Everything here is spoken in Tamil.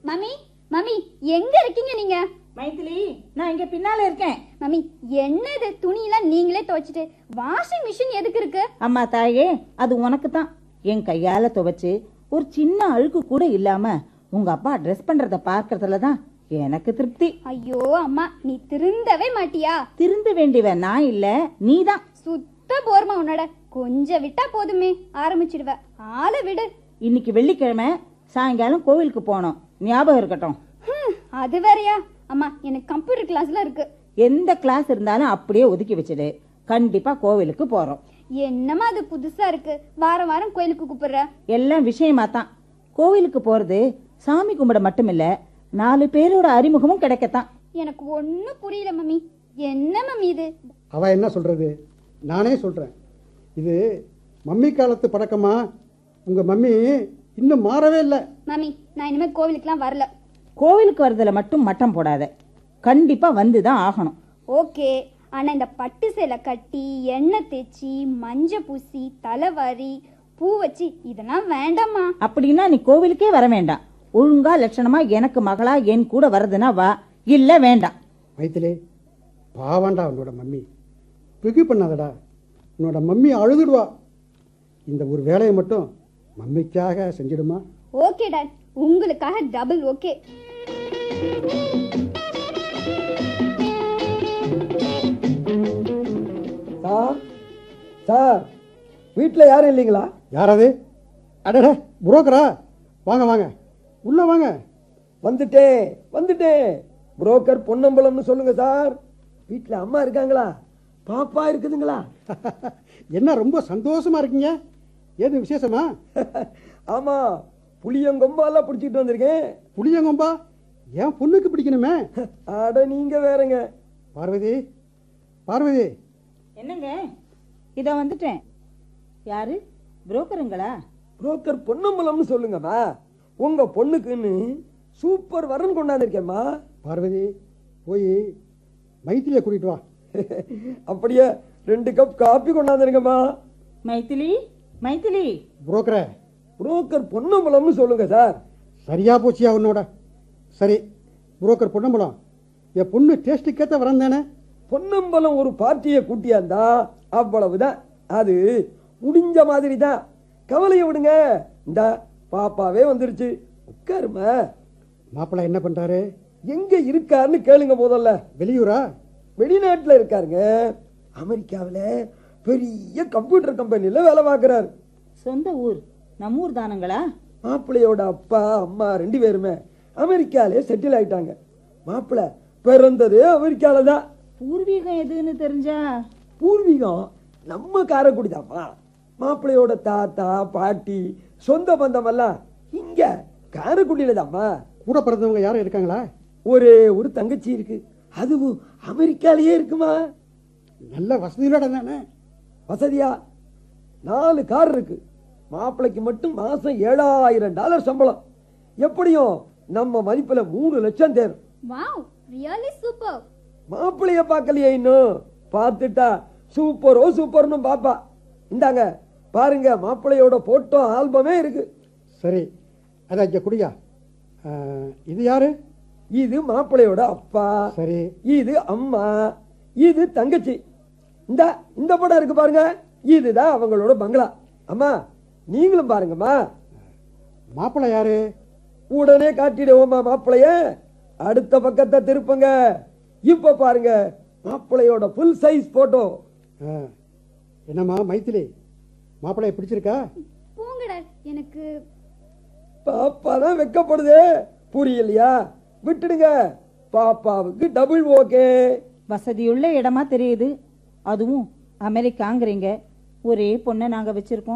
மம்மி மம்மி எங்க இருக்கீங்க நீங்க மைதிலி நான் இங்க பின்னால இருக்கேன் மம்மி என்னது துணியெல்லாம் நீங்களே துவைச்சிட்டு வாஷிங் மிஷின் எதுக்கு இருக்கு அம்மா தாயே அது உனக்கு தான் என் கையால துவைச்சு ஒரு சின்ன அழுக்கு கூட இல்லாம உங்க அப்பா ட்ரெஸ் பண்றத பார்க்கறதுல தான் எனக்கு திருப்தி ஐயோ அம்மா நீ திருந்தவே மாட்டியா திருந்து வேண்டியவன் நான் இல்ல நீதான் சுத்த போர்மா உன்னோட கொஞ்சம் விட்டா போதுமே ஆரம்பிச்சிடுவ ஆளை விடு இன்னைக்கு வெள்ளிக்கிழமை சாயங்காலம் கோவிலுக்கு போனோம் ஞாபகம் இருக்கட்டும் ஹம், அது வேறயா அம்மா எனக்கு கம்ப்யூட்டர் கிளாஸ்ல இருக்கு எந்த கிளாஸ் இருந்தாலும் அப்படியே ஒதுக்கி வச்சுடு கண்டிப்பா கோவிலுக்கு போறோம் என்னம்மா அது புதுசா இருக்கு வாரம் வாரம் கோயிலுக்கு கூப்பிடுற எல்லாம் விஷயமா தான் கோவிலுக்கு போறது சாமி கும்பிட மட்டுமில்ல நாலு பேரோட அறிமுகமும் கிடைக்கத்தான் எனக்கு ஒண்ணும் புரியல மம்மி என்ன மம்மி இது அவ என்ன சொல்றது நானே சொல்றேன் இது மம்மி காலத்து பழக்கமா உங்க மம்மி இன்னும் மாறவே இல்லை மம்மி நான் இனிமே கோவிலுக்குலாம் வரல கோவிலுக்கு வரதுல மட்டும் மட்டம் போடாத கண்டிப்பா வந்து தான் ஆகணும் ஓகே ஆனா இந்த பட்டு சேலை கட்டி எண்ணெய் தேய்ச்சி மஞ்சள் பூசி தலைவாரி பூ வச்சு இதெல்லாம் வேண்டாம்மா அப்படின்னா நீ கோவிலுக்கே வர வேண்டாம் ஒழுங்கா லட்சணமா எனக்கு மகளா என் கூட வர்றதுன்னா வா இல்ல வேண்டாம் மைத்திலே பாவாண்டா உன்னோட மம்மி பிகு பண்ணாதடா உன்னோட மம்மி அழுதுடுவா இந்த ஒரு வேலையை மட்டும் மம்மிக்காக செஞ்சிடுமா ஓகே டாட் உங்களுக்காக டபுள் ஓகே சார் சார் வீட்டில் யாரும் இல்லைங்களா யாராவது அடடே புரோக்கரா வாங்க வாங்க உள்ள வாங்க வந்துட்டேன் வந்துட்டேன் புரோக்கர் பொன்னம்பலம்னு சொல்லுங்க சார் வீட்டில் அம்மா இருக்காங்களா பாப்பா இருக்குதுங்களா என்ன ரொம்ப சந்தோஷமா இருக்கீங்க ஏது விசேஷமா ஆமா புளியங்கொம்பாலாம் பிடிச்சிட்டு வந்திருக்கேன் புளியங்கொம்பா என் பொண்ணுக்கு பிடிக்கணுமே அட நீங்க வேறங்க பார்வதி பார்வதி என்னங்க இத வந்துட்டேன் யாரு புரோக்கருங்களா புரோக்கர் பொன்னம்பலம்னு சொல்லுங்கம்மா உங்க பொண்ணுக்குன்னு சூப்பர் வரன் கொண்டாந்துருக்கேம்மா பார்வதி போய் மைத்திலியை கூட்டிட்டு வா அப்படியே ரெண்டு கப் காப்பி கொண்டாந்துருங்கம்மா மைதிலி மைதிலி புரோக்கரே புரோக்கர் பொன்னம்பலம்னு சொல்லுங்க சார் சரியா போச்சியா உன்னோட சரி புரோக்கர் பொன்னம்பலம் என் பொண்ணு டேஸ்ட்டுக்கேற்ற வரேன் தானே பொன்னம்பலம் ஒரு பார்ட்டியை கூட்டியாந்தா அவ்வளவுதான் அது முடிஞ்ச மாதிரி தான் கவலையை விடுங்க இந்த பாப்பாவே வந்துருச்சு உட்காருமா மாப்பிள்ளை என்ன பண்றாரு எங்க இருக்காருன்னு கேளுங்க முதல்ல வெளியூரா வெளிநாட்டுல இருக்காருங்க அமெரிக்காவுல பெரிய கம்ப்யூட்டர் கம்பெனில வேலை பார்க்கறாரு சொந்த ஊர் நம்ம ஊர் தானுங்களா மாப்பிள்ளையோட அப்பா அம்மா ரெண்டு பேருமே அமெரிக்காலே செட்டில் ஆயிட்டாங்க மாப்பிள்ளை பிறந்ததே அமெரிக்கால தான் பூர்வீகம் எதுன்னு தெரிஞ்சா பூர்வீகம் நம்ம காரைக்குடி தான்ப்பா மாப்பிள்ளையோட தாத்தா பாட்டி சொந்த பந்தம் எல்லாம் இங்க காரைக்குடியில தான்ப்பா கூட பிறந்தவங்க யாரும் இருக்காங்களா ஒரே ஒரு தங்கச்சி இருக்கு அதுவும் அமெரிக்காலயே இருக்குமா நல்ல வசதியோட தானே வசதியா நாலு கார் இருக்கு மாப்பிள்ளைக்கு மட்டும் மாசம் ஏழாயிரம் டாலர் சம்பளம் எப்படியும் நம்ம மதிப்புல மூணு லட்சம் தேரும் வாவ் ரியலி சூப்பர் மாப்பிள்ளைய பார்க்கலையே இன்னும் பார்த்துட்டா சூப்பரோ சூப்பர்னு பாப்பா இந்தாங்க பாருங்க மாப்பிள்ளையோட போட்டோ ஆல்பமே இருக்கு சரி அதான் இங்க குடியா ஆ, இது யாரு இது மாப்பிள்ளையோட அப்பா சரி இது அம்மா இது தங்கச்சி இந்த இந்த படம் இருக்கு பாருங்க இதுதான் அவங்களோட பங்களா அம்மா நீங்களும் பாருங்கம்மா மாப்பிள்ளை யாரு உடனே காட்டிடுவோமா மாப்பிளைய அடுத்த பக்கத்தை திருப்புங்க இப்ப பாருங்க மாப்பிளையோட ஃபுல் சைஸ் போட்டோ ஆ, என்னம்மா மைத்திலி மாப்பிள்ளைய பிடிச்சிருக்கா போங்க டாட் எனக்கு பாப்பா தான் வெக்கப்படுதே புரியலையா விட்டுடுங்க பாப்பாவுக்கு டபுள் ஓகே வசதியுள்ள இடமா தெரியுது அதுவும் அமெரிக்காங்கிறீங்க ஒரே பொண்ணை நாங்க வச்சிருக்கோம்